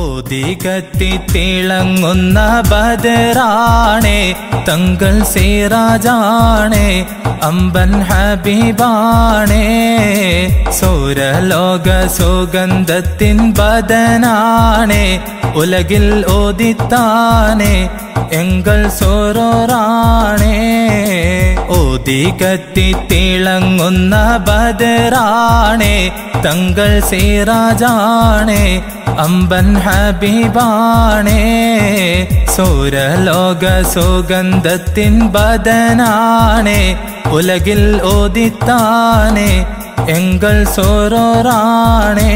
ഓതി കത്തി തിളങ്ങുന്ന ബദറാണേ തങ്കൾ സീറാജാണേ അമ്പൻ ഹബീബാണേ സൂരലോക സുഗന്ധത്തിൻ ബദനാണേ ഉലകിൽ ഓദിത്താനേ എങ്കൾ സോറോറാണേ ഓതി കത്തി തിളങ്ങുന്ന ബദറാണേ തങ്കൾ സീറാജാണേ അമ്പൻ ഹബീബാണേ സൂരലോക സുഗന്ധത്തിൻ ബദനാണേ ഉലകിൽ ഓദിത്താനേ എങ്കൾ സോറോറാണേ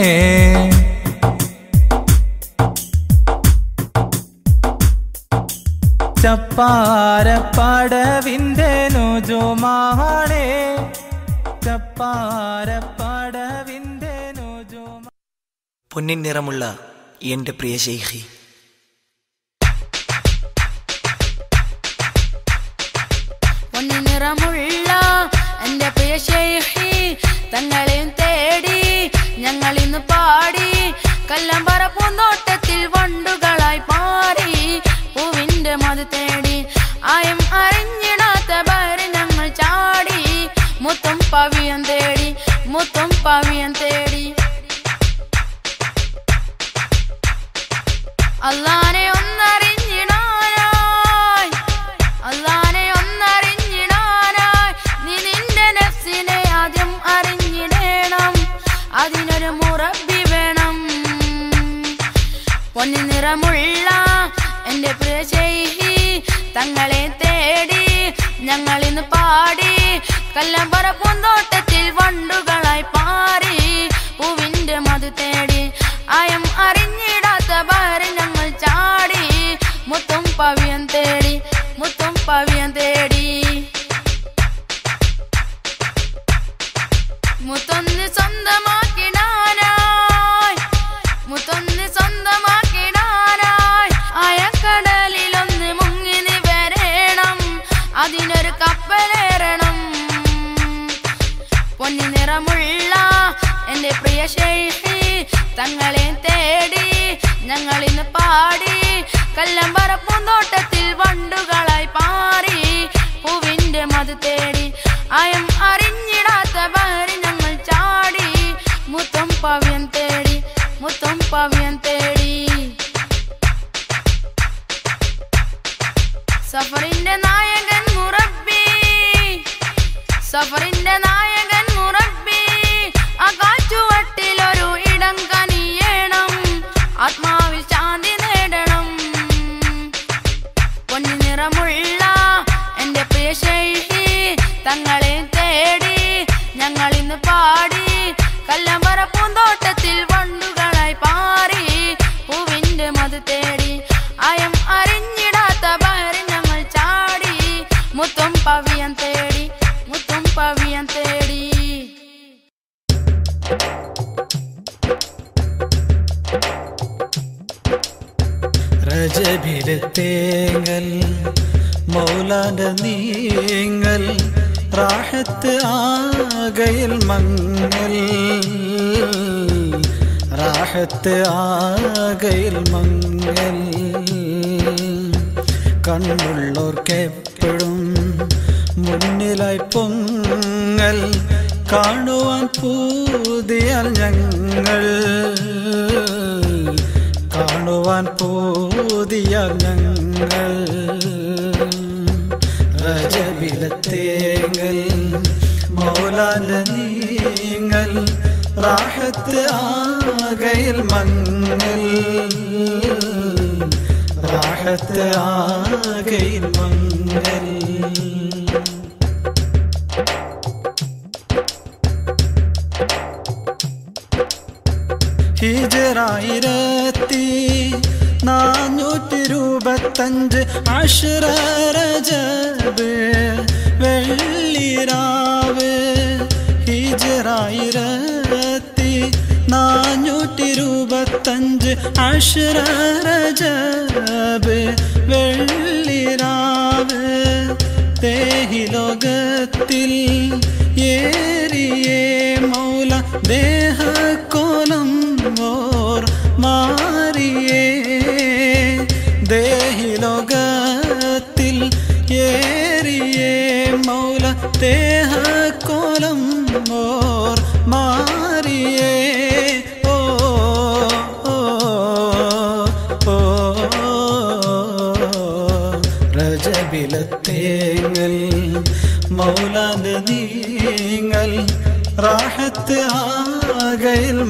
ചപ്പാരപ്പടവിന്റെ നുജുമാണേ ചപ്പാരപ്പടവിന്റെ നുജുമാ പൊന്നിൻ നിറമുള്ള എൻ്റെ പ്രിയ ശൈഖി പൊന്നി നിറമുള്ള എന്റെ പ്രിയ ശൈഖി തങ്ങളെയും തേടി ഞങ്ങൾ ഇന്ന് പാടി കല്ലമ്പറ പൂന്തോട്ടത്തിൽ വണ്ടുകളായി പാറി പൂവിന്റെ മത് തേടി ആയം അറിഞ്ഞിടാത്ത ബഹരി ഞങ്ങൾ ചാടി മുത്തും പവിയം തേടി മുത്തും പവിയം തേടി അള്ളാനെ ഒന്നറിഞ്ഞിടാനായി അള്ളാനെ ഒന്നറിഞ്ഞിടാനായി നീ നിന്റെ നഫ്സിനെ ആദ്യം അറിഞ്ഞിടണം അതിനൊരു മുറബി വേണം പൊന്നി നിറമുള്ള എന്റെ പ്രിയ ചെയ്ഹി തങ്ങളെ തേടി ഞങ്ങൾ ഇന്ന് പാടി കല്ലമ്പറ പൂന്തോട്ടത്തിൽ വണ്ടുകളായി പാറി പൂവിന്റെ മത് തേടി ആയം അറിഞ്ഞിടാത്ത ബഹറി ഞങ്ങൾ ചാടി മുത്തും പവിയം തേടി മുത്തും പവിയം തേടി മുത്തൊന്ന് സ്വന്തമാക്കിടാനായി മുത്തൊന്ന് സ്വന്തമാക്കിടാനായി അയക്കടലിലൊന്ന് മുങ്ങി നിവരേണം അതിനൊരു കപ്പലേറണം പൊന്നി നിറമുള്ള എന്റെ പ്രിയ ശൈഖി തങ്ങളെ തേടി ഞങ്ങൾ ഇന്ന് പാടി കല്ലമ്പറ പൂന്തോട്ടത്തിൽ വണ്ടുകളായി പാറി പൂവിന്റെ മത് തേടി ആയം അറിഞ്ഞിടാത്ത ബഹരി ഞങ്ങൾ ചാടി മുത്തം പവ്യം തേടി മുത്തം പവ്യം തേടി സഫറിന്റെ നായകൻ മുറബി സഫറിന്റെ നായകൻ മുറബി ആ കാറ്റുവട്ടിലൊരു ഇടം കനിയണം ആത്മാവിൽ ശാന്തി നേടണം പൊന്നി നിറമുള്ള എന്റെ പ്രിയ ശൈഹി തങ്ങളെ തേടി ഞങ്ങൾ ഇന്ന് പാടി കല്ലമ്പറ പൂന്തോട്ടത്തിൽ വണ്ടുകളായി പാറി പൂവിന്റെ മത് തേടി ആയം അറിഞ്ഞിടാത്ത ബഹരി ഞങ്ങൾ ചാടി മുത്തും പവിയം തേടി മുത്തും പവിയം തേടി രജബിലെ തേങ്ങൽ മൗലാന്റെ നീങ്ങൽ റാഹത്ത് ആകയിൽ മങ്ങൽ റാഹത്ത് ആകയിൽ മങ്ങൽ കണ്ണുള്ളവർക്കെപ്പോഴും മുന്നിലായി പൊങ്ങൽ കാണുവാൻ പൂതിയാൽ ഞങ്ങൾ കാണുവാൻ പൂതിയാൽ ഞങ്ങൾ രജബിലത്തേങ്ങൽ മൗലാന്റെ നീങ്ങൽ റാഹത്ത് ആകയിൽ മങ്ങൽ റാഹത്ത് ആകയിൽ മങ്ങൽ ഹിജറായിരത്തി നാനൂറ്റി ഇരുപത്തഞ്ച് അഷറജബ് വെള്ളിരാവ് ഹിജറായിരത്തി നാനൂറ്റി ഇരുപത്തഞ്ച് അഷറജബ് വെള്ളിരാവ് തേഹി ലോകത്തിൽ ഏറിയേ മൗല ദേഹക്കോലം ഓർ മാറി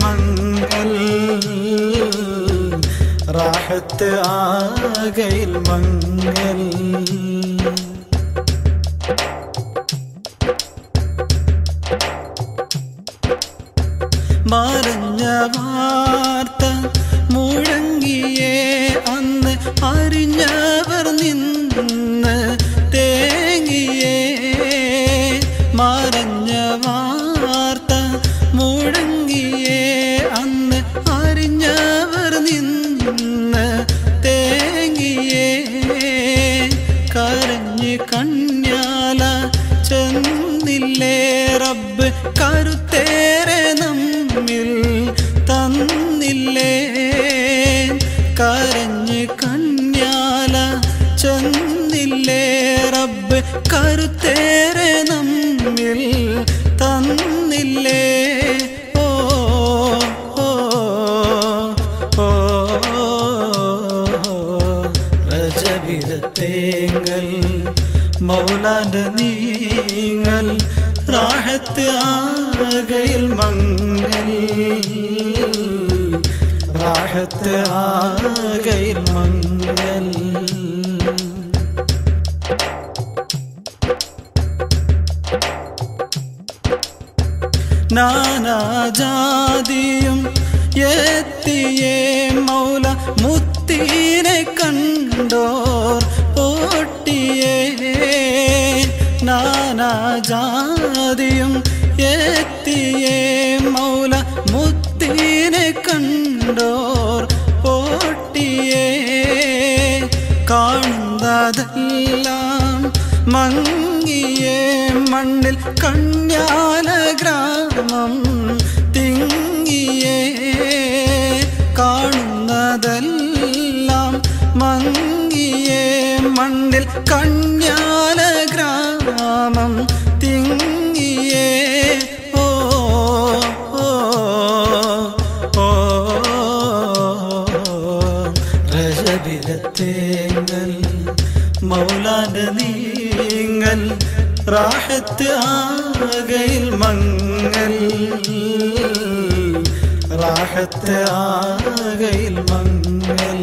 മങ്ങൽ റാഹത്ത് ആകയിൽ മങ്ങൽ മറഞ്ഞ വാർത്ത മുഴങ്ങിയേ അന്ന് അറിഞ്ഞവർ നിന്ന് തേങ്ങിയേ മറഞ്ഞ വാർത്ത മുഴങ്ങിയേ അന്ന് അറിഞ്ഞവർ നിന്ന് തേങ്ങിയേ കരഞ്ഞ് കണ്യാല ചെന്നില്ലേ റബ്ബ് കരുത്തേറെ നമ്മിൽ തന്നില്ലേ കരഞ്ഞ് കണ്യാല ചെന്നില്ലേ റബ്ബ് കരുത്തേറെ നമ്മിൽ തന്നില്ലേ ഓ ഓ ഓ രജവിരത്തേങ്ങൾ മൗലാന്റെ നീങ്ങൾ റാഹത്ത് ആകയിൽ മങ്ങൽ റാഹത്ത് ആകയിൽ മങ്ങൽ നാനാജാതിയും എത്തിയേ മൗല മുത്തീനെ കണ്ടോർ പോട്ടിയേ നാനാജാതിയും എത്തിയേ മൗല മുത്തീനെ കണ്ടോർ പോട്ടിയേ കാണുന്നതെല്ലാം മങ്ങിയേ മണ്ണിൽ കണ്യാല ഗ്രാമം തിങ്ങിയേ കാണുന്നതെല്ലാം മങ്ങിയേ മണ്ണിൽ കണ്യാല ഗ്രാമം തിങ്ങിയേ ഓ ഓ ഓ രജബിരത്തേങ്ങൾ മൗലാന്റെ നീങ്ങൾ റാഹത്ത് ആകയിൽ മങ്ങൽ റാഹത്ത് ആകയിൽ മങ്ങൽ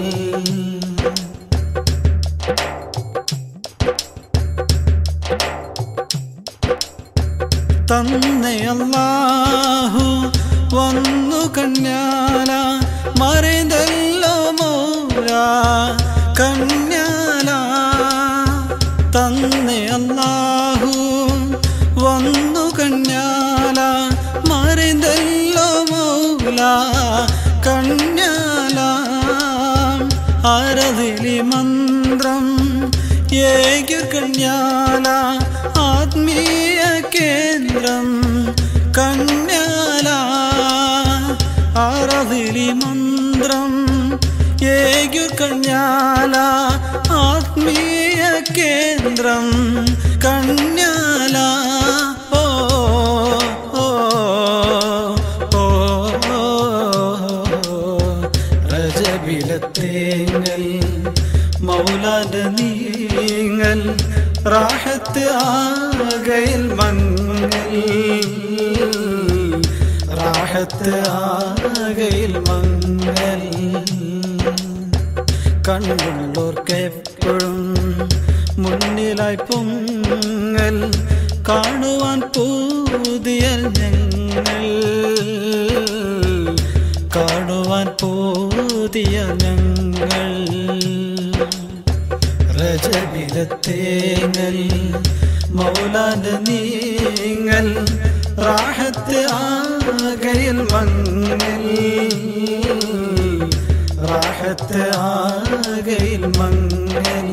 തന്നെ അല്ലാഹു വന്നു കണ്യാല മറിതല്ലോ മോര കണ്യാല തന്നെ അല്ലാഹു വന്നു കണ്യാല മറിതല്ലോ മൗല കണ്യാല അരതിലി മന്ത്രം ഏകർ കണ്യാല ആത്മീയ കേന്ദ്രം കണ്യാല അറതിലി മന്ത്രം ഏകർ കണ്യാല ആത്മീയ കേന്ദ്രം കണ്യാല ഓ ഓ ഓ രജബിലത്തേങ്ങൽ മൗലാന്റെ നീങ്ങൽ റാഹത്ത് ആകയിൽ മങ്ങൽ റാഹത്ത് ആകയിൽ മങ്ങൽ കണ്ടുള്ളോർക്ക് എപ്പോഴും മുന്നിലായി പൊങ്ങൽ കാണുവാൻ പുതിയ ഞങ്ങൾ കാണുവാൻ പുതിയ ഞങ്ങൾ രജബിലത്തേങ്ങൽ മൗലാന്റെ നീങ്ങൽ റാഹത്ത് ആകയിൽ മങ്ങൽ റാഹത്ത് ആകയിൽ മങ്ങൽ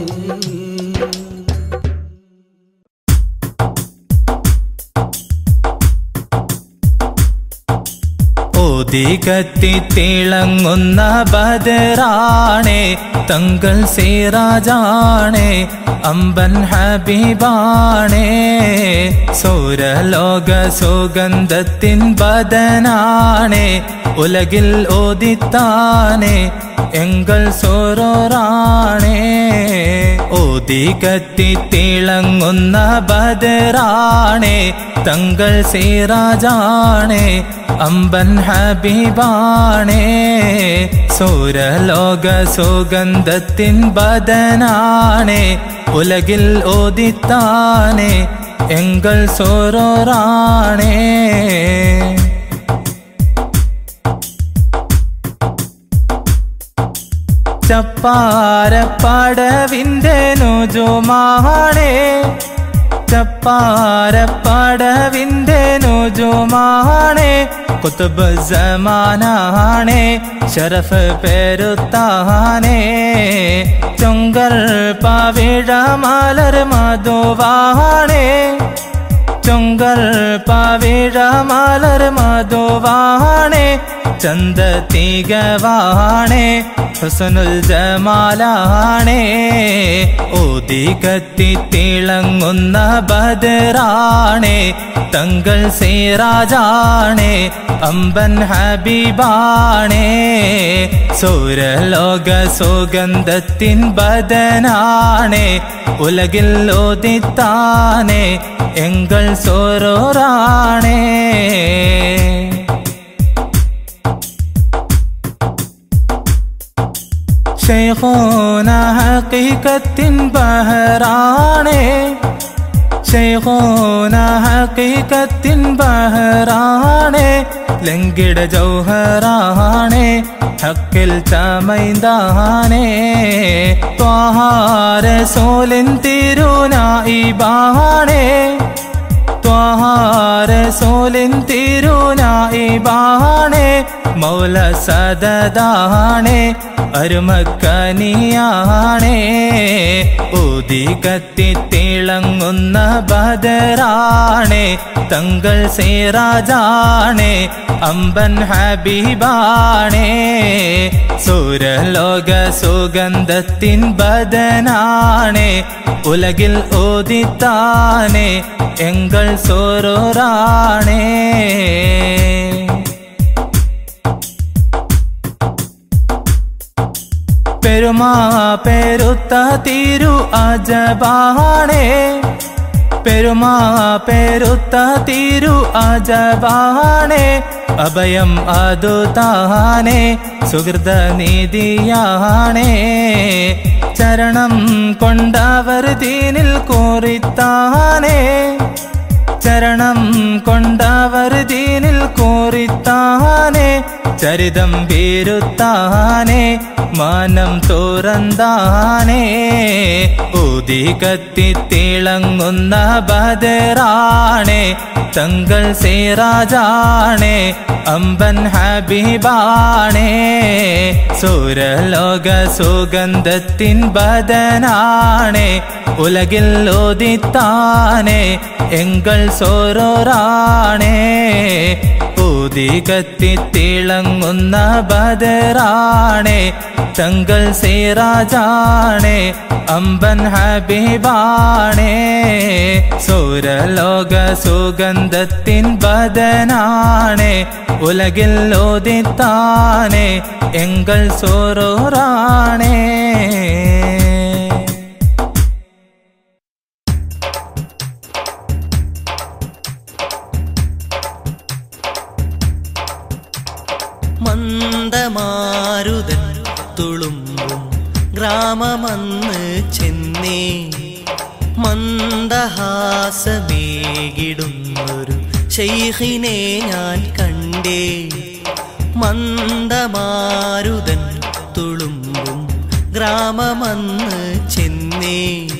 ഒതികത്തി തിളങ്ങുന്ന ബദറാണേ തങ്കൾ സേറാജാണേ അമ്പൻ ഹബീബാണേ സൗരലോക സുഗന്ധത്തിൻ ബദനാണേ ഉലകിൽ ഓദിത്താനേ എങ്കൾ സോറോറാണേ ഓതി കത്തി തിളങ്ങുന്ന ബദറാണേ തങ്കൾ സീറാജാണേ അമ്പൻ ഹബീബാണേ സൂരലോക സുഗന്ധത്തിൻ ബദനാണേ ഉലകിൽ ഓദിത്താനേ എങ്കൾ സോറോറാണേ ചപ്പാരപ്പടവിൻ്റെ നുജുമാണേ ചപ്പാരപ്പടവിൻ്റെ നുജുമാണേ കുത്തുബ് സമാനാണേ ഷറഫ് പേരുത്താനേ ചുങ്കർ പവിഴ മലർ മധുവാണേ ചുങ്കർ പവിഴ മലർ മധുവാണേ ചന്ദ തികവാണേ ഹുസനുൽ ജമാലാണേ ഓതി കത്തി തിളങ്ങുന്ന ബദറാണേ തങ്കൾ സീറാജാണേ അമ്പൻ ഹബീബാണേ സൂരലോക സുഗന്ധത്തിൻ ബദനാണേ ഉലകിൽ ഓദിത്താനേ എങ്കൾ സോറോറാണേ ഷെയ്ഖോന ഹക്കീക്കത്തിൻ ബഹറാണേ ഷെയ്ഖോന ഹക്കീക്കത്തിൻ ബഹറാണേ ലങ്കിട ജൗഹറാണേ ഹക്കിൽ ചമൈന്താനേ ത്വാഹാര സോലിൻ തിരുനായിബാണേ ത്വാഹാര സോലിൻ തിരുനായിബാണേ മൗല സദദാണേ അരുമക്കനിയാണേ ഊതി കത്തി തിളങ്ങുന്ന ബദറാണേ തങ്കൾ സേറാജാണേ അമ്പൻ ഹബീബാണേ സൂരലോക സുഗന്ധത്തിൻ ബദനാണേ ഉലകിൽ ഓദിത്താനേ എങ്കൾ സോറോറാണേ പെരുമാ പെരുത്ത തിരു അജബാണേ പെരുമാ പെരുത്ത തിരു അജബാണേ അഭയം അതു താനേ സുഹൃത നീതിയാണേ ചരണം കൊണ്ടവർ ദീനിൽ കോറിത്താനേ ചരണം കൊണ്ടവർ ദീനിൽ കോറിത്താനേ ചരിതം വീരുത്താനേ മാനം തുറന്താനേ ഊതി കത്തി തിളങ്ങുന്ന ബദറാണേ തങ്കൾ സേറാജാണേ അമ്പൻ ഹബീബാണേ സൂരലോക സുഗന്ധത്തിൻ ബദനാണേ ഉലകിൽ ഓദിത്താനേ എങ്കൾ സോറോറാണേ ഊതി കത്തി തിളങ്ങുന്ന ബദറാണേ തങ്കൾ സേറാജാണേ അമ്പൻ ഹബീബാണേ സൂരലോക സുഗന്ധത്തിൻ ബദനാണേ ഉലകിൽ ഓദിത്താനേ എങ്കൾ സോറോറാണേ മന്ദമാരുതൻ തുളുമ്പും ഗ്രാമമന്ന് ചെന്നേ മന്ദഹാസമേകിടുന്നൊരു ശൈഖിനെ ഞാൻ കണ്ടേ മന്ദമാരുതൻ തുളുമ്പും ഗ്രാമമന്ന് ചെന്നേ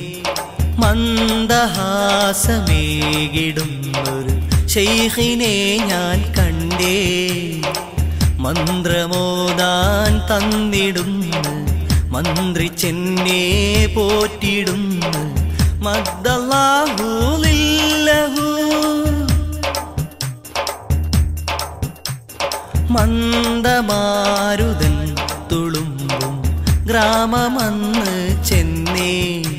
മന്ദഹാസമേകിടുന്നൊരു ശൈഖിനെ ഞാൻ കണ്ടേ മന്ത്രമോദാൻ തന്നിടുന്നു മന്ത്രിച്ചെന്നെ പോറ്റിടുന്നു മദ്ദല്ലാഹുലില്ലഹു മന്ദമാരുതൻ തുളുമ്പും ഗ്രാമമന്ന് ചെന്നേ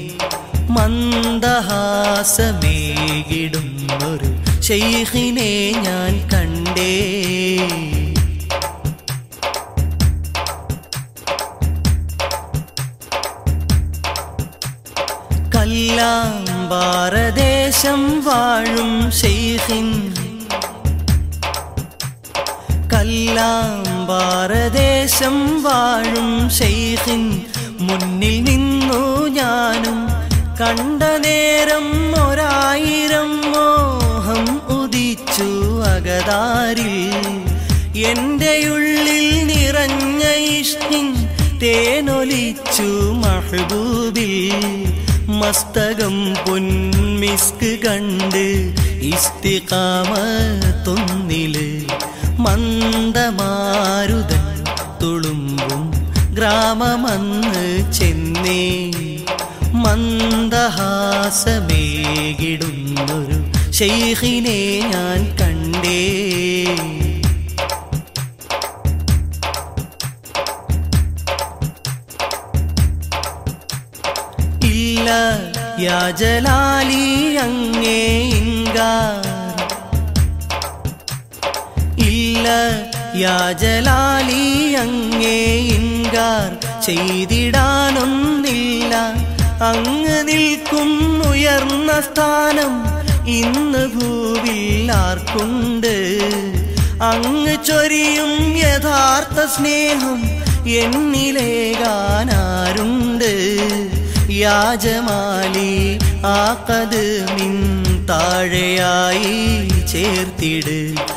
മന്ദഹാസമേകിടുന്നൊരു ശൈഖിനെ ഞാൻ കണ്ടേ കല്ലാം ഭാരദേശം വാഴും ഷെയ്ഖിൻ കല്ലാം ഭാരദേശം വാഴും ഷെയ്ഖിൻ മുന്നിൽ നിന്നു ഞാനും കണ്ട നേരം ഒരായിരം മോഹം ഉദിച്ചു അകതാരിൽ എന്റെ ഉള്ളിൽ നിറഞ്ഞ ഇഷ്കിൻ തേനൊലിച്ചു മഹബൂബിൽ മസ്തകം പൊൻമിസ്ക് കണ്ട് ഇസ്തികാമത്തൊന്നില് മന്ദമാരുതൻ തുളുമ്പും ഗ്രാമമന്ന് ചെന്നേ മന്ദഹാസമേകിടുന്നൊരു ശൈഖിനെ ഞാൻ കണ്ടേ ഇല്ല യാജലാലി അങ്ങേ ഇൻകാർ ഇല്ല യാജലാലി അങ്ങേ ഇൻകാർ ചെയ്തിടാനൊന്നില്ല അങ്ങ് നിൽക്കും ഉയർന്ന സ്ഥാനം ഇന്ന് ഭൂവിൽ ആർക്കുണ്ട് അങ്ങ് ചൊരിയും യഥാർത്ഥ സ്നേഹം എന്നിലേകാനാരുണ്ട് യാജമാലി ആക്കത് മിൻ താഴെയായി ചേർത്തിട്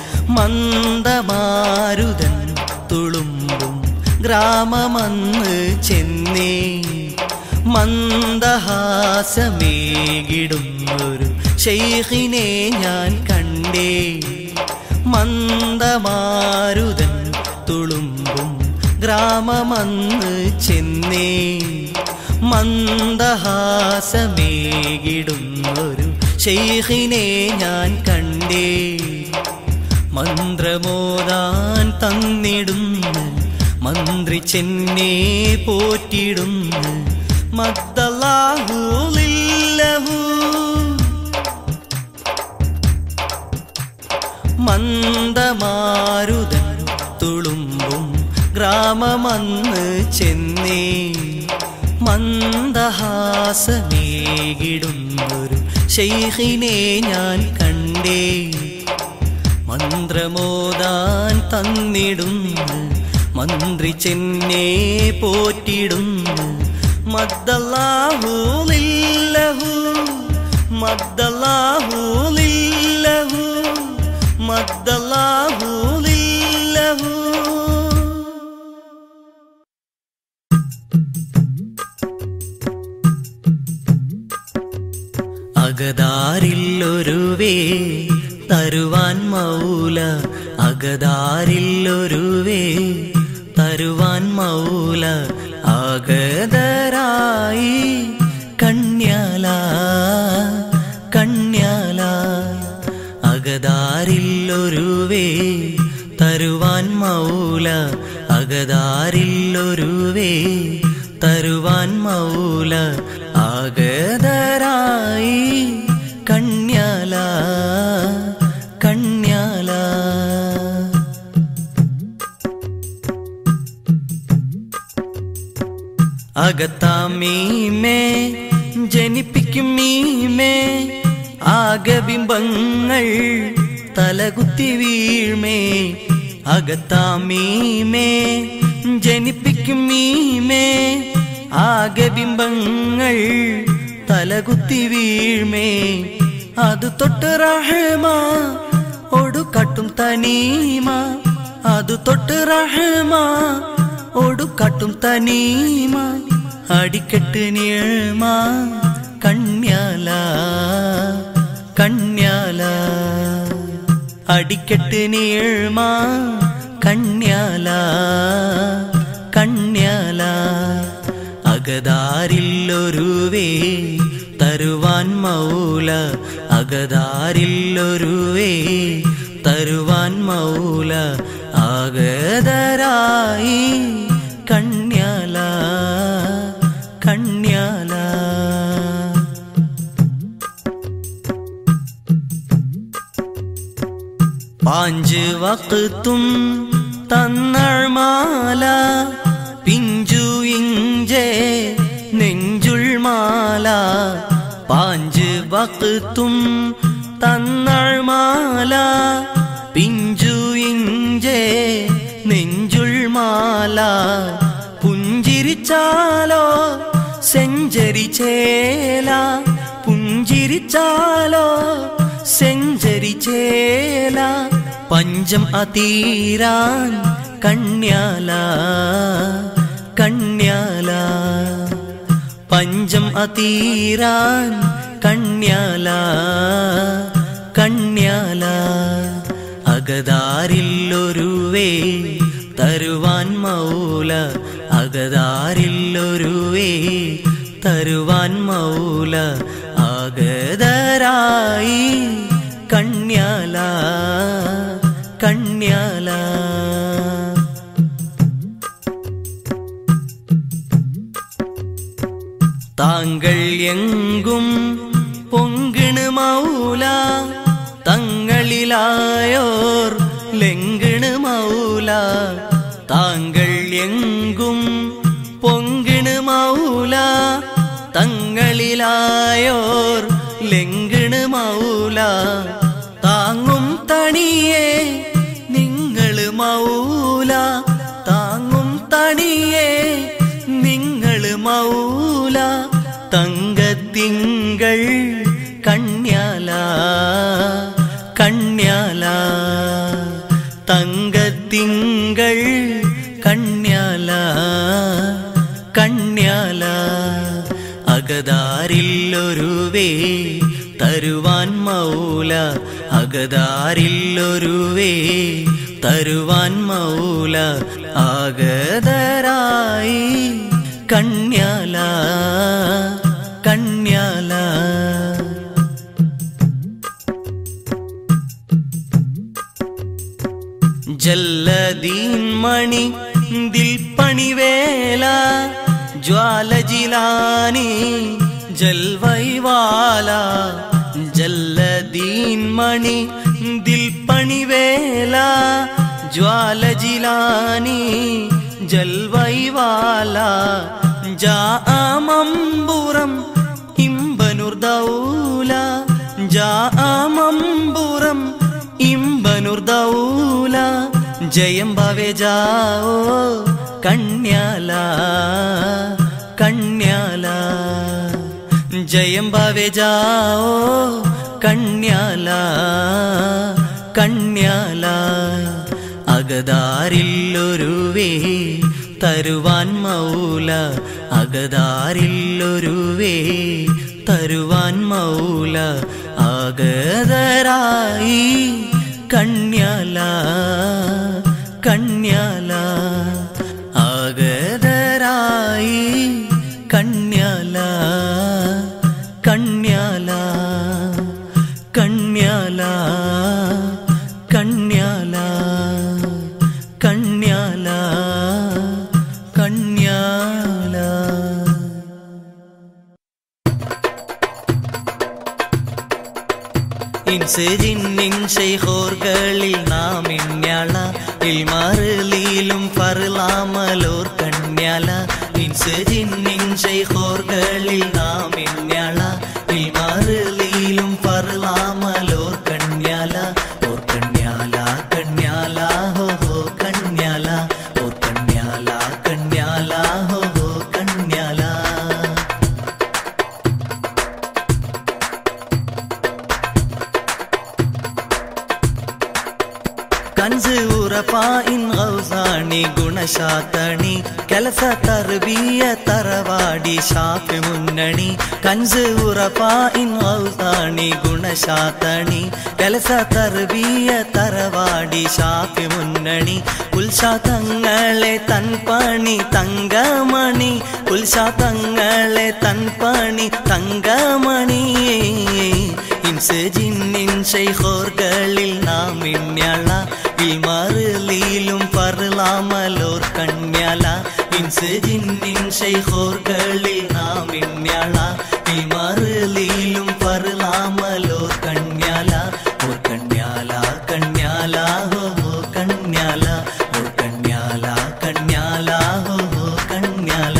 മന്ദമാരുതൻ തുളുമ്പും ഗ്രാമമന്ന് ചെന്നേ മന്ദഹാസമേകിടുന്നൊരു ശൈഖിനെ ഞാൻ കണ്ടേ മന്ദമാരുതൻ തുളുമ്പും ഗ്രാമമന്ന് ചെന്നേ മന്ദഹാസമേകിടുന്നൊരു ശൈഖിനെ ഞാൻ കണ്ടേ മന്ത്രമോദാൻ തന്നിടുന്നു മന്ത്രിച്ചെന്നെ പോറ്റിടുന്നു മദ്ദല്ലാഹുലില്ലഹു മന്ദമാരുതൻ തുളുമ്പും ഗ്രാമമന്ന് ചെന്നേ മന്ദഹാസമേകിടുന്നൊരു ശൈഖിനെ ഞാൻ കണ്ടേ മന്ത്രമോദാൻ തന്നിടുന്നു മന്ത്രി ചെന്നെ പോറ്റിടുന്നു മദ്ദല്ലാഹുലില്ലഹു മദ്ദല്ലാഹുലില്ലഹു മദ്ദല്ലാഹുലില്ലഹു അകതാരില്ലൊരുവേ തരുവാൻ മൗല അകതാരില്ലൊരുവേ തരുവാൻ മൗല ആഗതരായി കണ്യാല കണ്യാല അകതാരില്ലൊരുവേ തരുവാൻ മൗല അകതാരില്ലൊരുവേ തരുവാൻ മൗല ആഗതരായി കണ്യാല കണ്യാല അകത്താമീമേ ജനിപ്പിക്കും മീമേ ആകബിംബങ്ങൾ തലകുത്തി വീഴ്മേ അകത്താമീമേ ജനിപ്പിക്കും മീമേ ആകബിംബങ്ങൾ തലകുത്തി വീഴ്മേ അത് തൊട്ട് റഹ്മ ഒടുക്കട്ടും തനീമ അത് തൊട്ട് റഹ്മ ഒടുക്കട്ടും തനീമ അടിക്കെട്ട് നീഴ്മ കണ്യാല കണ്യാല അടിക്കെട്ട് നീഴ്മ കണ്യാല കണ്യാല അകതാരില്ലൊരുവേ തരുവാൻ മൗല അകതാരില്ലൊരുവേ തരുവാൻ മൗല ആഗതരായി കണ്യാല കണ്യാല പാഞ്ച് വക്തും തന്നൾമാല പിഞ്ചു ഇഞ്ചേ നെഞ്ചുൾമാല വക്തും തന്നൾമാല പിഞ്ചു ഇഞ്ചേ നെഞ്ചുൾ മാല പുഞ്ചിരിച്ചാലോ സെഞ്ചരി ചേല പുഞ്ചിരിച്ചാലോ സെഞ്ചരി ചേല പഞ്ചം അതീരാൻ കണ്യാല കണ്യാല പഞ്ചം അതീരാൻ കണ്യാല കണ്യാല അകതാരില്ലൊരുവേ തരുവാൻ മൗല അകതാരില്ലൊരുവേ തരുവാൻ മൗല ആഗതരായി കണ്യാല കണ്യാല താങ്കൾ എങ്കും പൊങ്കിണ് മൗല തങ്ങളിലായോർ ലെങ്കിണ് മൗല താങ്കൾ എങ്കും പൊങ്കിണ് മൗല തങ്ങളിലായോർ ലെങ്കിണ് മൗല താങ്ങും തണിയേ നിങ്ങള് മൗല താങ്ങും തണിയേ നിങ്ങള് മൗല തങ്കത്തിങ്കൾ കണ്യാല കണ്യാല തങ്കത്തിങ്കൾ കണ്യാല കണ്യാല അകതാരില്ലൊരുവേ തരുവാൻ മൗല അകതാരില്ലൊരുവേ തരുവാൻ മൗല ആഗതരായി കണ്യാല കണ്യാല ജല്ലദീൻ മണി ദിൽപ്പണിവേല ജ്വാലജിലാനി ജൽവൈവാല ജല്ലദീൻ മണി ദിൽപ്പണിവേല ജ്വാലജിലാനി ജൽവൈവാല ജാമമ്പുറം ഇമ്പനുർ ദൗല ജാമമ്പുറം ഇമ്പനുർ ദൗല ജയം ഭവേ ജാओ കണ്യാല കണ്യാല ജയം ഭവേ ജാओ കണ്യാല കണ്യാല അകതാരില്ലൊരുവേ തരുവാൻ മൗല അകതാരില്ലൊരുവേ തരുവാൻ മൗല ആഗതരായി കണ്യാല കണ്യാല ആഗതരായി കണ്യാല കണ്യാല കണ്യാല കണ്യാല കണ്യാല കണ്യാല ഇൻസിൻ ഷെയ്ഹോർകളിൽ നാം ഇണ്യാള ഇൽമാറിലും ഫർലാമലോർ കണ്യാല ഇൻസിൻ ഷെയ്ഹോർകളിൽ നാം ഇണ്യാള ഇൽമാറിലും ഫർലാമലോർ കണ്യാല ഓർ കണ്യാല കണ്യാല ഹോ ഹോ കണ്യാല ഓർ കണ്യാല കണ്യാല ഹോ ഹോ കണ്യാല ಕನ್ಸು ಉರಪಾಯಿನ್ ಗೌಸಾಣಿ ಗುಣಶಾತಣಿ ಕೆಲಸ ತರ್ಬೀಯ ತರವಾಡಿ ಶಾಫಿ ಮುನ್ನಣಿ ಕನ್ಸು ಉರಪಾಯಿನ್ ಗೌಸಾಣಿ ಗುಣಶಾತಣಿ ಕೆಲಸ ತರ್ಬೀയ തറവാടി ഷാഫി മുന്നണി ഉത്സാതങ്ങളെ തൻപണി തങ്കമണി ഉത്സാതങ്ങളെ തൻപണി തങ്കമണി ഇൻസ് ജിന്നിൻ ഷൈഖോർകളിൽ നാം ഇണ്യാള ഇൽമാറിലും പറലാമലോർ കണ്യാല ഇൻസ് ജിന്നിൻ ഷൈഖോർകളിൽ നാം ഇണ്യാള ഇൽമാറിലും പറലാമലോർ കണ്യാല ഓർ കണ്യാല കണ്യാല ഹോ ഹോ കണ്യാല ഓർ കണ്യാല കണ്യാല ഹോ ഹോ കണ്യാല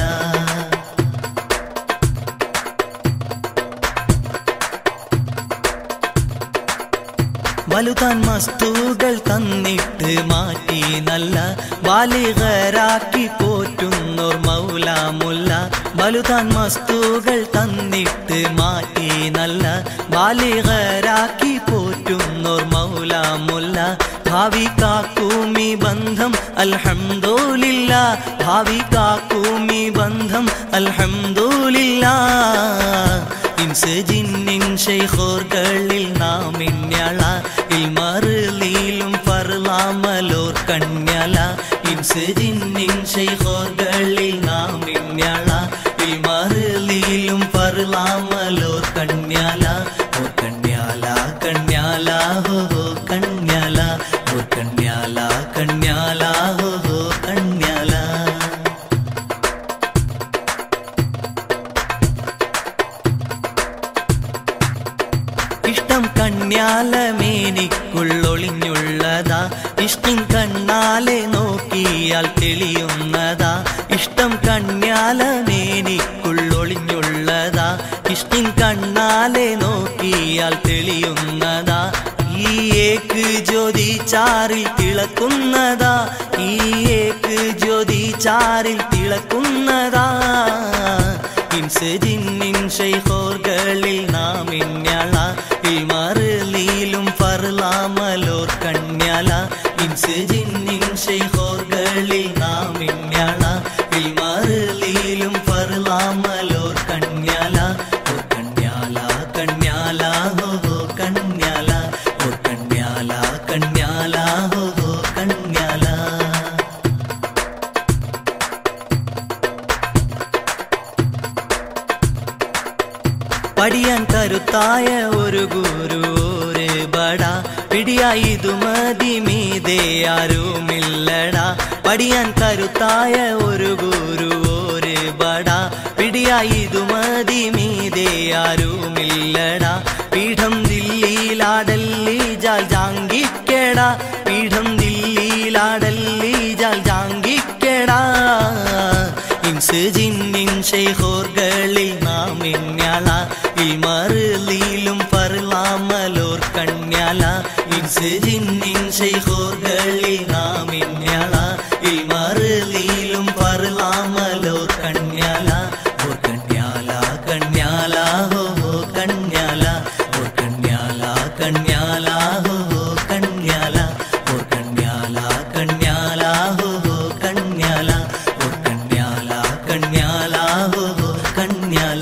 മസ്തുകൾ തന്നിട്ട് മാറ്റി നല്ല ബാലികരാക്കി പോറ്റുന്നോർ മൗലാമുല്ല ബലുതാൻ മസ്തുകൾ തന്നിട്ട് മാറ്റി നല്ല ബാലികരാക്കി പോറ്റുന്നോർ മൗലാമുല്ല ഭാവി കാക്കൂമി ബന്ധം അൽഹംദുലില്ല ഭാവി കാക്കൂമി ബന്ധം അൽഹംദുലില്ല ഇൻസ് ജിന്നിൻ ഷെയ്ഖോർകളിൽ നാം ഇന്യള ഇൽമറിലീലും ഫർലാമലോർ കണ്യല ഇൻസ് ജിന്നിൻ ഷെയ്ഖോർകളിൽ നാം ഇന്യള ഇൽമറിലീലും ഫർലാമലോർ കണ്യല ഓ കണ്യാല കണ്യാല ഹോ ഹോ കണ്യാല ഓ കണ്യാല കണ്യാല ഹോ ഹോ കണ്യാല ഇഷ്ടം കണ്യാലമേനിക്കുള്ളൊളിഞ്ഞുള്ളതാ ഇഷ്ടം കണ്ണാലെ നോക്കിയാൽ തെളിയുന്നതാ ഇഷ്ടം കണ്യാലമേനിക്കുള്ളൊളിഞ്ഞുള്ളതാ ഇഷ്ടം കണ്ണാലെ നോക്കിയാൽ തെളിയുന്നതാ ഈ ഏക്ക് ജ്യോതി ചാറിൽ തിളക്കുന്നതാ ഈ ഏക്ക് ജ്യോതി ചാറിൽ തിളക്കുന്നതാ ഇൻസ് ജിന്നിൻ ഷെയ്ഖോർകളിൽ നാം ഇന്യള ഇൽമറിലീലും ഫർലാമലോർ കണ്യല ഇൻസ് ജിന്നിൻ ഷെയ്ഖോർകളിൽ നാം ഇന്യള ഇൽമറിലീലും ഫർലാമലോർ കണ്യല ഓ കണ്യാല കണ്യാല ഹോ ഹോ കണ്യാല ഓ കണ്യാല കണ്യാല ഹോ ഹോ കണ്യാല പഠിയാൻ കരുത്തായ ഒരു ഗുരു ഒരു ബട പിടിയായി ഇതു മതി മീതേ ആരുമില്ലടാ പഠിയാൻ കരുത്തായ ഒരു ഗുരു ഒരു ബട പിടിയായി ഇതു മതി മീതേ ആരുമില്ലടാ പീഠം ദില്ലിയിലാടല്ലി ജാൽ ജാങ്കിക്കേടാ പീഠം ദില്ലിയിലാടല്ലി ജാൽ ജാങ്കിക്കേടാ ഇൻസ് ജിന്നിൻ ഷെയ്ഖോർകളിൽ നാം ഇന്യാള ഇൽമറിലീലും ഫർലാമലോർ കണ്യാല ഇൻസ് ജിന്നിൻ ഷെയ്ഖോർകളിൽ നാം ഇന്യാള ഇൽമറിലീലും ഫർലാമലോർ കണ്യാല ഓ കണ്യാല കണ്യാല ഹോ ഹോ കണ്യാല ഓ കണ്യാല കണ്യാല ഹോ ഹോ കണ്യാല ഓ കണ്യാല കണ്യാല ഹോ ഹോ കണ്യാല ഓ കണ്യാല കണ്യാല ഹോ ഹോ കണ്യാല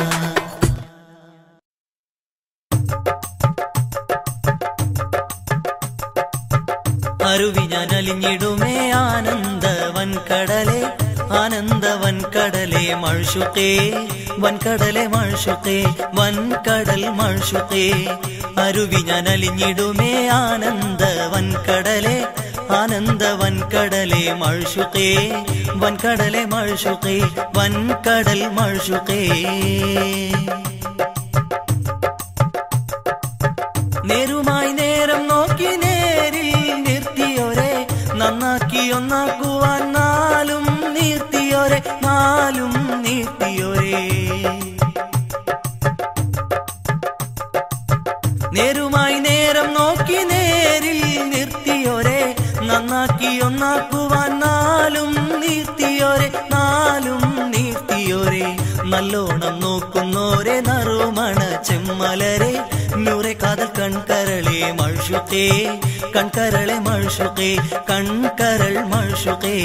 അരുവി ഞാൻ അലിഞ്ഞിടുമേ ആനന്ദ വൻകടലെ ആനന്ദ വൻകടലെ മഴ്ഷുക്കേ വൻകടലെ മഴ്ഷുക്കേ വൻകടൽ മഴ്ഷുക്കേ അരുവി ഞാൻ അലിഞ്ഞിടുമേ ആനന്ദ വൻകടലെ ആനന്ദ വൻകടലെ മഴ്ഷുക്കേ വൻകടലെ മഴ്ഷുക്കേ വൻകടൽ മഴ്ഷുക്കേ നേരുമായി നേരം നോക്കി നേരിൽ നിർത്തിയോരെ നന്നാക്കി ഒന്നാക്കുവാൻ നാലും നീർത്തിയോരെ നാലും നീർത്തിയോരെ നേരുമായി നേരം നോക്കി നേരിൽ നിർത്തിയോരെ നന്നാക്കി ഒന്നാക്കുവാൻ നാലും നീർത്തിയോരെ നാലും നീർത്തിയോരെ നല്ലോണം നോക്കുന്നോരെ നറുമണ ചെമ്മലരെ നൂറെ കാതൽ കൺകരളെ മഴ്ഷുക്കേ കൺകരളെ മഴ്ഷുക്കേ കൺകരൾ മഴ്ഷുക്കേ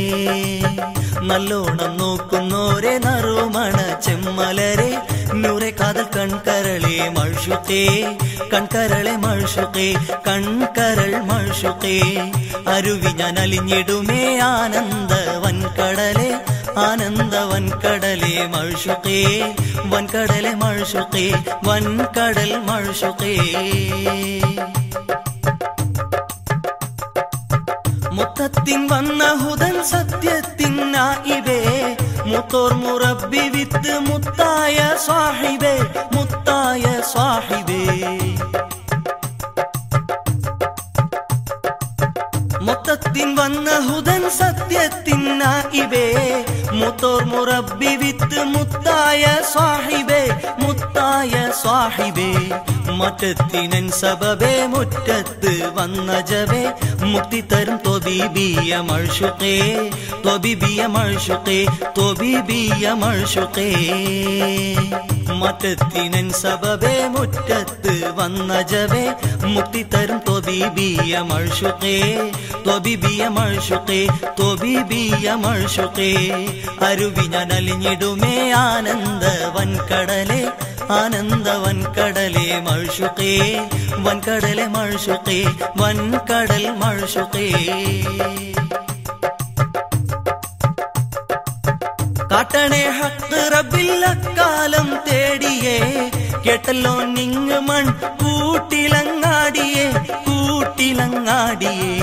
നല്ലോണം നോക്കുന്നോരെ നറുമണ ചെമ്മലരെ നൂറെ കാതൽ കൺകരളെ മഴ്ഷുക്കേ കൺകരളെ മഴ്ഷുക്കേ കൺകരൾ മഴ്ഷുക്കേ അരുവി ഞാൻ അലിഞ്ഞിടുമേ ആനന്ദ വൻകടലെ ആനന്ദ വൻകടലെ മഴ്ഷുക്കേ വൻകടലെ മഴ്ഷുക്കേ വൻകടൽ മഴ്ഷുക്കേ മുത്തത്തിൻ വന്ന ഹുദൻ സത്യത്തിൻ നായിബേ മുത്തോർ മുറബി വിത്ത് മുത്തായ സാഹിബേ മുത്തായ സാഹിബേ മൊത്തത്തിൻ വന്ന ഹുദൻ സത്യത്തിൻ നായിബേ മുത്തോർ മുറബി വിത്ത് മുത്തായ സ്വാഹിബേ മുത്തായ സ്വാഹിബേ മറ്റത്തിനൻ സബബേ മുറ്റത്ത് വന്ന ജബേ മുക്തി തരും തൊബീബിയ മഴ്ഷുക്കേ തൊബിബിയ മഴ്ഷുക്കേ തൊബിബിയ മഴ്ഷുക്കേ മറ്റത്തിനൻ സബബേ മുറ്റത്ത് വന്ന ജബേ മുക്തി തരും തൊബീബിയ മഴ്ഷുക്കേ തൊബിബിയ മഴ്ഷുക്കേ തൊബിബിയ മഴ്ഷുക്കേ അരുവി ഞാൻ അലിഞ്ഞിടുമേ ആനന്ദ വൻകടലെ ആനന്ദ വൻകടലെ മഴ്ഷുക്കേ വൻകടലെ മഴ്ഷുക്കേ വൻകടൽ മഴ്ഷുക്കേ കാട്ടണേ ഹക്ക് റബില്ലക്കാലം തേടിയേ കേട്ടല്ലോ നിങ് മൺ കൂട്ടിലങ്ങാടിയേ കൂട്ടിലങ്ങാടിയേ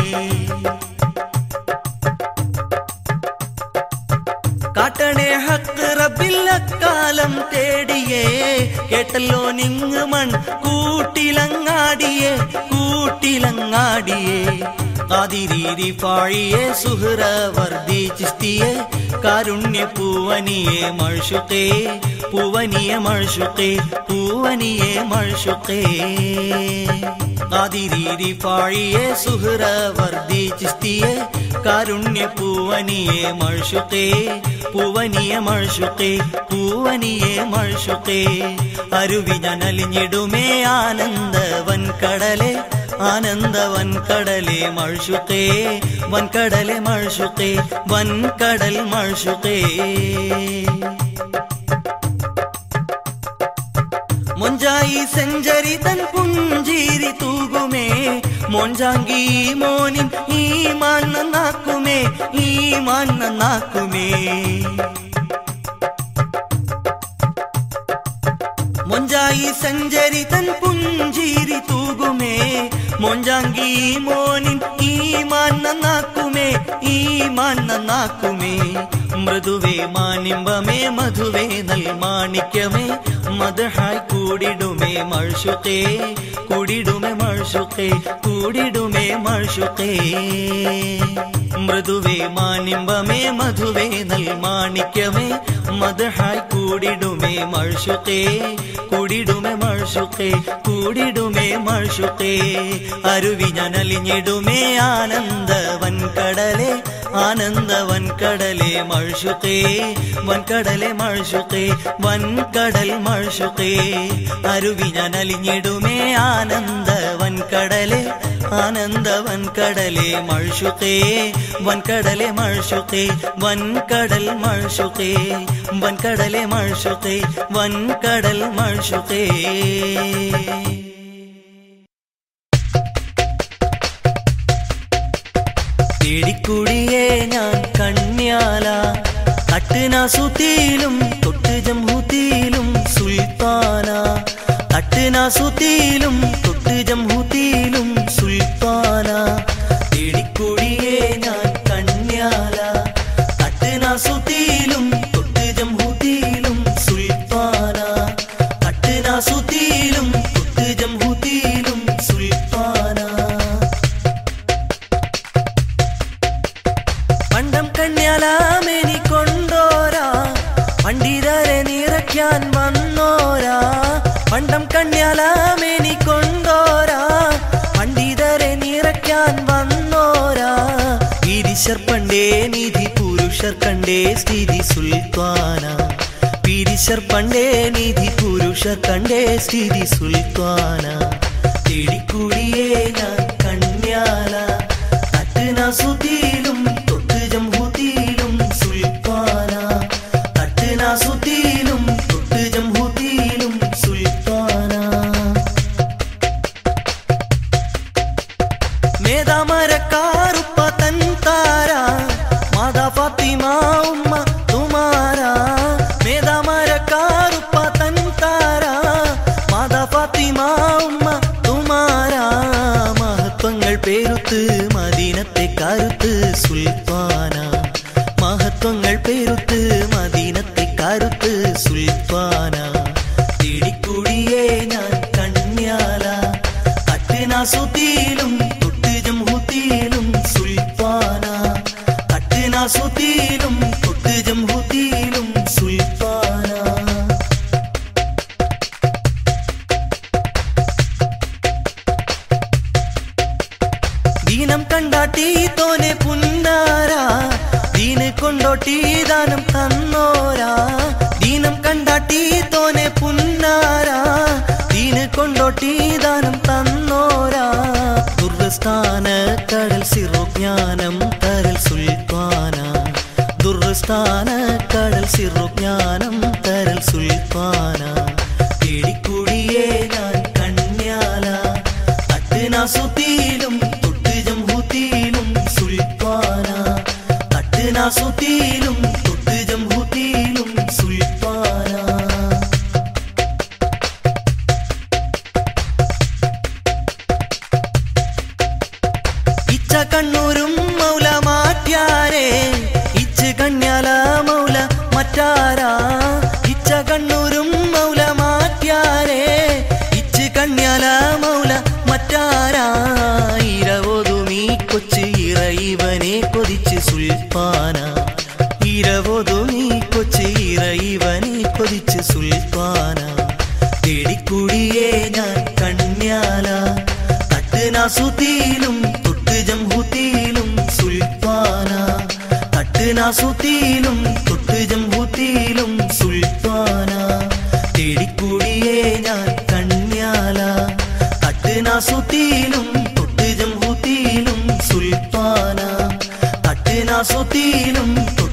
കാട്ടണേ ഹക്ക് റബില്ലക്കാലം തേടിയേ കേട്ടല്ലോ നിങ് മൺ കൂട്ടിലങ്ങാടിയേ കൂട്ടിലങ്ങാടിയേ കാതിരീരി പാഴിയെ സുഹൃ വർദ്ധിച്ചിസ്തിയെ കാരുണ്യ പൂവനിയെ മഴ്ഷുക്കേ പൂവനിയെ മഴ്ഷുക്കേ പൂവനിയെ മഴ്ഷുക്കേ കാതിരീരി പാഴിയെ സുഹൃ വർദ്ധിച്ചിസ്തിയെ കാരുണ്യ പൂവനിയെ മഴ്ഷുക്കേ പൂവനിയെ മഴ്ഷുക്കേ പൂവനിയെ മഴ്ഷുക്കേ അരുവി ഞാൻ അലിഞ്ഞിടുമേ ആനന്ദ വൻകടലെ ആനന്ദ വൻകടലെ മഴ്ഷുക്കേ വൻകടലെ മഴ്ഷുക്കേ വൻകടൽ മഴ്ഷുക്കേ മൊഞ്ചായി സെഞ്ചരി തൻ പുഞ്ചിരി തൂകുമേ മൊഞ്ചാങ്കി മോനിൻ ഈ മാൻ നന്നാക്കുമേ ഈ മാൻ നന്നാക്കുമേ മൊഞ്ചായി സഞ്ചരി തൻ പുഞ്ചിരി തൂകുമേ മൊഞ്ചാങ്കി മോനിൻ ഈ മാൻ നന്നാക്കുമേ ഈ മാൻ നന്നാക്കുമേ മൃദുവേ മാനിമ്പമേ മധുവേ നൽ മാണിക്യമേ മധുഹായി കൂടിടുമേ മഴ്ഷുക്കേ കൂടിടുമേ മഴ്ഷുക്കേ കൂടിടുമേ മഴ്ഷുക്കേ മൃദുവേ മാനിമ്പമേ മധുവേ നൽ മാണിക്യമേ മധുഹായി കൂടിടുമേ മഴ്ഷുക്കേ കൂടിടുമേ മഴ്ഷുക്കേ കൂടിടുമേ മഴ്ഷുക്കേ അരുവി ഞാൻ അലിഞ്ഞിടുമേ ആനന്ദ വൻകടലെ ആനന്ദ വൻകടലെ മഴ്ഷുക്കേ വൻകടലെ മഴ്ഷുക്കേ വൻകടൽ മഴ്ഷുക്കേ അരുവി ഞാൻ അലിഞ്ഞിടുമേ ആനന്ദ വൻകടലെ ആനന്ദ വൻകടലെ മഴ്ഷുക്കേ വൻകടലെ മഴ്ഷുക്കേ വൻകടൽ മഴ്ഷുക്കേ വൻകടലെ മഴ്ഷുക്കേ വൻകടൽ മഴ്ഷുക്കേ തേടിക്കൂടിയേ ഞാൻ കണ്യാല തട്ടിനാസുത്തിയിലും തൊട്ട് ജംഹൂത്തിയിലും സുൽത്താന തട്ടിനാസുത്തിയിലും തൊട്ട് ജംഹൂത്തിയിലും സുൽത്താന തേടിക്കൂടിയേ ഞാൻ കണ്യാല തട്ടിനാസുത്തിയിലും തൊട്ട് ജംഹൂത്തിയിലും സുൽത്താന തട്ടിനാസുത്തിയിലും തൊട്ട് ജംഹൂത്തിയിലും സുൽത്താന പണ്ടം കന്യാലാമേനി കൊണ്ടോരാ പണ്ഡിതരെ നിറയ്ക്കാൻ വന്നോരാ പണ്ടം കന്യാലാമേനി കൊണ്ടോരാ പണ്ഡിതരെ നിറയ്ക്കാൻ വന്നോരാ പീരിശർ പണ്ടേ നിധി പുരുഷർ കണ്ടേ സ്ഥിതി സുൽത്താന പീരിശർ പണ്ടേ നിധി പുരുഷർ കണ്ടേ സ്ഥിതി സുൽത്താന തേടിക്കൂടിയേ ഞാൻ കന്യാല തട്ടിനാസുത്തിയിലും തൊട്ട് ജംഹൂത്തിയിലും സുൽത്താന തട്ടിനാസുത്തിയിലും തൊട്ട് ജംഹൂത്തിയിലും സുൽത്താന മേധാമരക്കാറുപ്പ തൻ താര മാതാ ഫാത്തിമ ഉമ്മ തുമാര മേധാമരക്കാറുപ്പ തൻ താര മാതാ ഫാത്തിമ ഉമ്മ തുമാര മഹത്വങ്ങൾ പേരുത്ത് മദീനത്തെ കരുത്ത് സുൽത്താന മഹത്വങ്ങൾ പേരുത്ത് മദീനത്തെ കരുത്ത് സുൽത്താന തിടിക്കുടിയേ ഞാൻ കണ്യാല തട്ടിനാസുത്തിയിലും തൊട്ട് ജംഹൂത്തിയിലും സുൽത്താന തട്ടിനാസുത്തിയിലും തൊട്ട് തൊട്ട് ജംഹൂത്തിയിലും സുൽത്താന ദീനം കണ്ടാട്ടി തോനെ പുന്നാരാ ദീന് കൊണ്ടോട്ടി ദാനം തന്നോരാ ദീനം കണ്ടാട്ടി തോനെ പുന്നാരാ ദീന് കൊണ്ടോട്ടി ദാനം തന്നോരാ ദുർസ്ഥാന കടൽ സിറുജ്ഞാനം തരൽ സുൽത്താന ദുർസ്ഥാന കടൽ സിറുജ്ഞാനം തരൽ സുൽത്താന തേടിക്കുഴിയേ ഞാൻ കണ്യാല തട്ടിനാസുത്തിയിലും തൊട്ട് ജംഹൂത്തിയിലും സുൽത്താന തട്ടിനാസുത്തിയിലും തൊട്ട് ജംഹൂത്തിയിലും സുൽത്താന ഇച്ച കണ്ണൂരും മൗല മാറ്റാരേ ഇച്ച് കണ്യാല മൗല മറ്റാരാ ഇച്ച കണ്ണൂരും മൗല മാറ്റാരേ ഇച്ച് കണ്യാല മൗല മറ്റാരാ ഇരവൊതുമീ കൊച്ച് ഇറയിവനെ കൊതിച്ച് സുൽത്താന ഇരവൊതുമീ കൊച്ച് ഇറയിവനെ കൊതിച്ച് സുൽത്താന തേടിക്കുടിയേ ഞാൻ കണ്യാല തട്ടുനാസുത്തിയിലും തൊട്ട് ജംഹൂത്തിയിലും സുൽത്താന തട്ടുനാസുത്തിയിലും തൊട്ട് ജംഹൂത്തിയിലും സുൽത്താന തേടിക്കൂടിയേ ഞാൻ കണ്യാല തട്ടുനാസുത്തിയിലും തൊട്ട് ജംഹൂത്തിയിലും സുൽത്താന തട്ടുനാസുത്തിയിലും തൊട്ട്